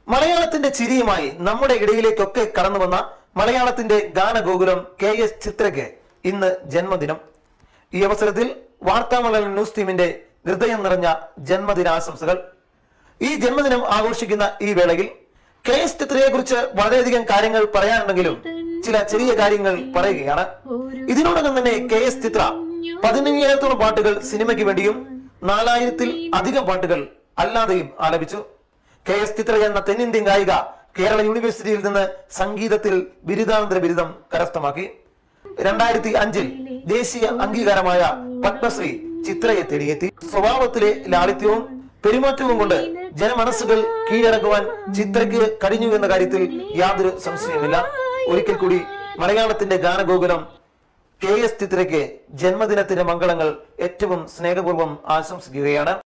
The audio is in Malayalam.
മലയാളത്തിന്റെ ചിരിയുമായി നമ്മുടെ ഇടയിലേക്കൊക്കെ കടന്നു വന്ന മലയാളത്തിന്റെ ഗാനഗോകുലം കെ എസ് ചിത്രയ്ക്ക് ഇന്ന് ജന്മദിനം ഈ അവസരത്തിൽ വാർത്താ മലയാളം ന്യൂസ് ടീമിന്റെ ഹൃദയം നിറഞ്ഞ ജന്മദിനാശംസകൾ ഈ ജന്മദിനം ആഘോഷിക്കുന്ന ഈ വേളയിൽ കെ എസ് ചിത്രയെ കുറിച്ച് വളരെയധികം കാര്യങ്ങൾ പറയാനുണ്ടെങ്കിലും ചില ചെറിയ കാര്യങ്ങൾ പറയുകയാണ് ഇതിനോടകം തന്നെ കെ എസ് ചിത്ര പതിനയ്യായിരത്തോളം പാട്ടുകൾ സിനിമയ്ക്ക് വേണ്ടിയും നാലായിരത്തിൽ അധികം പാട്ടുകൾ അല്ലാതെയും ആലപിച്ചു കെ എസ് ചിത്ര എന്ന തെന്നിന്ത്യൻ ഗായിക കേരള യൂണിവേഴ്സിറ്റിയിൽ നിന്ന് സംഗീതത്തിൽ ബിരുദാനന്തര ബിരുദം കരസ്ഥമാക്കി രണ്ടായിരത്തി അഞ്ചിൽ ദേശീയ അംഗീകാരമായ പത്മശ്രീ ചിത്രയെ തേടിയെത്തി സ്വഭാവത്തിലെ ലാളിത്യവും പെരുമാറ്റവും കൊണ്ട് ജനമനസ്സുകൾ കീഴടക്കുവാൻ ചിത്രയ്ക്ക് കഴിഞ്ഞു എന്ന കാര്യത്തിൽ യാതൊരു സംശയമില്ല ഒരിക്കൽ കൂടി മലയാളത്തിന്റെ ഗാനഗോകുലം കെ എസ് ചിത്രയ്ക്ക് ജന്മദിനത്തിന്റെ മംഗളങ്ങൾ ഏറ്റവും സ്നേഹപൂർവ്വം ആശംസിക്കുകയാണ്